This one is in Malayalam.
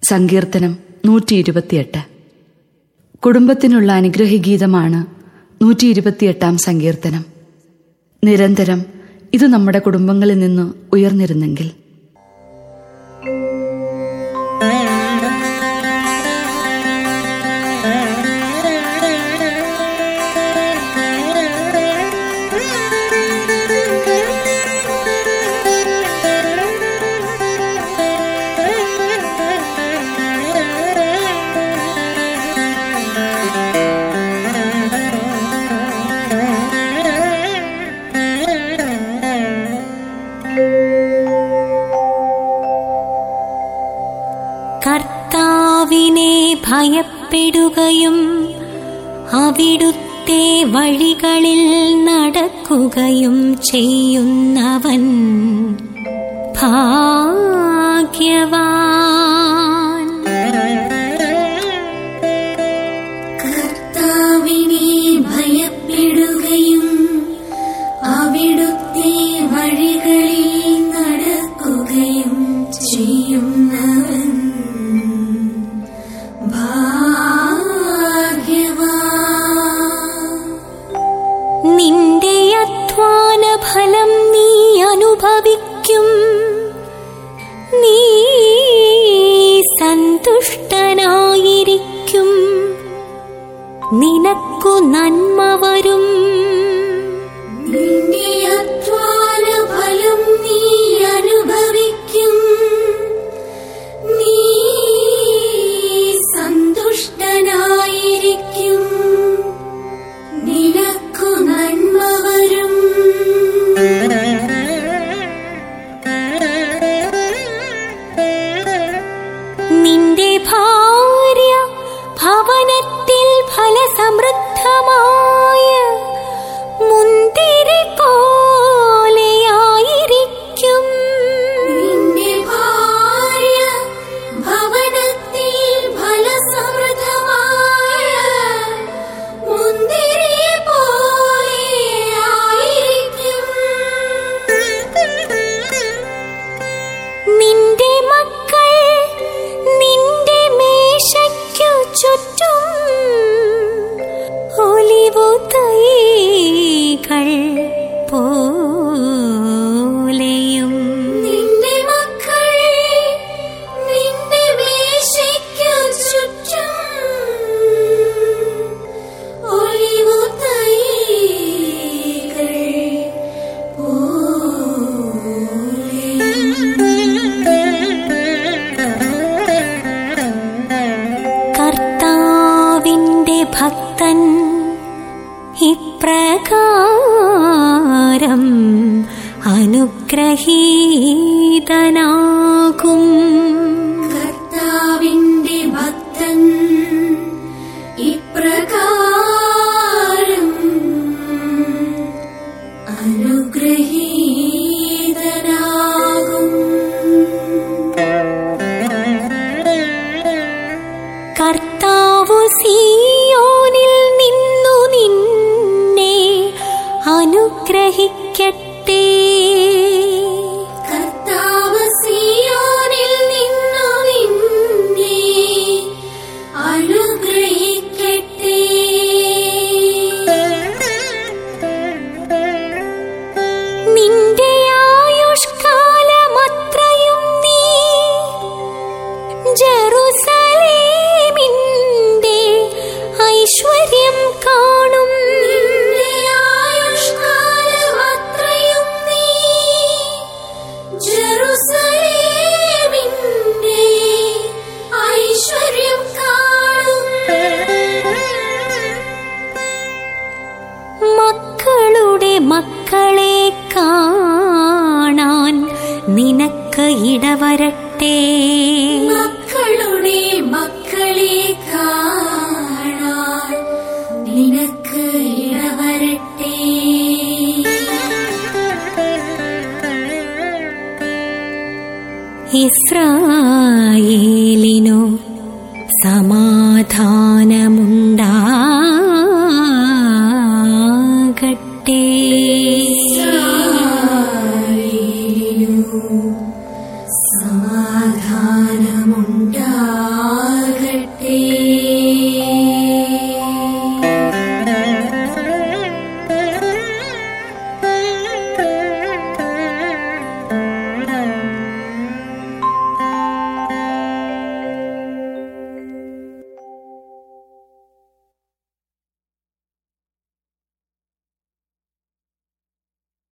സങ്കീർത്തനം നൂറ്റി ഇരുപത്തിയെട്ട് കുടുംബത്തിനുള്ള അനുഗ്രഹഗീതമാണ് നൂറ്റി ഇരുപത്തിയെട്ടാം സങ്കീർത്തനം നിരന്തരം ഇത് നമ്മുടെ കുടുംബങ്ങളിൽ നിന്ന് ഉയർന്നിരുന്നെങ്കിൽ കർത്താവിനെ ഭയപ്പെടുകയും അവിടുത്തെ വഴികളിൽ നടക്കുകയും ചെയ്യുന്നവൻ ഭാഗ്യവാൻ കർത്താവിനെ ഭയപ്പെടുകയും അവിടുത്തെ വഴികളിൽ നടക്കുകയും ചെയ്യുന്നവൻ ഭാഗ്യവാൻ നിന്റെ അധ്വാന ഫലം നീ അനുഭവിക്കും നീ സന്തുഷ്ടനായിരിക്കും നിനക്കു നന്മ വരും നിന്റെ അധ്വാന ഫലം നീ അനുഭവിക്കും നീ സന്തുഷ്ടനായിരിക്കും നിനക്കു നന്മ വരും നിന്റെ ഭാര്യ ഭവനത്തിൽ ഫലസമൃദ്ധമായ മുന്തിരി പോലെയായിരിക്കും നിന്റെ ഭാര്യ ഭവനത്തിൽ ഫലസമൃദ്ധമായ മുന്തിരിയെ പോലെ ആയിരിക്കും നിന്റെ മക്കൾ നിന്റെ മേശയ്ക്കു ചുറ്റും ഒലിവു തൈകൾ പോലെയും നിന്റെ മക്കൾ നിന്റെ മേശയ്ക്കു ചുറ്റും ഒലിവു തൈകൾ കർത്താവിന്റെ ഭക്തൻ ഇപ്രകാരം അനുഗ്രഹീതനാകും കർത്താവിന്റെ ഭക്തൻ ഇപ്രകാരം അനുഗ്രഹീതനാകും കർത്താവു സിയോനിൽ നിന്നു നിന്നെ അനുഗ്രഹിക്കട്ടെ കർത്താവ് സിയോനിൽ നിന്നു നിന്നെ അനുഗ്രഹിക്കട്ടെ നിന്റെ ആയുഷ്കാലമത്രയും നീ ജെറുസലേമിന്റെ ഐശ്വര്യം കാണും നിന്റെ ആയുഷ്കാലമത്രയും നീ ജെറുസലേമിന്റെ ഐശ്വര്യം കാണും മക്കളുടെ മക്കളെ കാണാൻ നിനക്ക് ഇടവരട്ടെ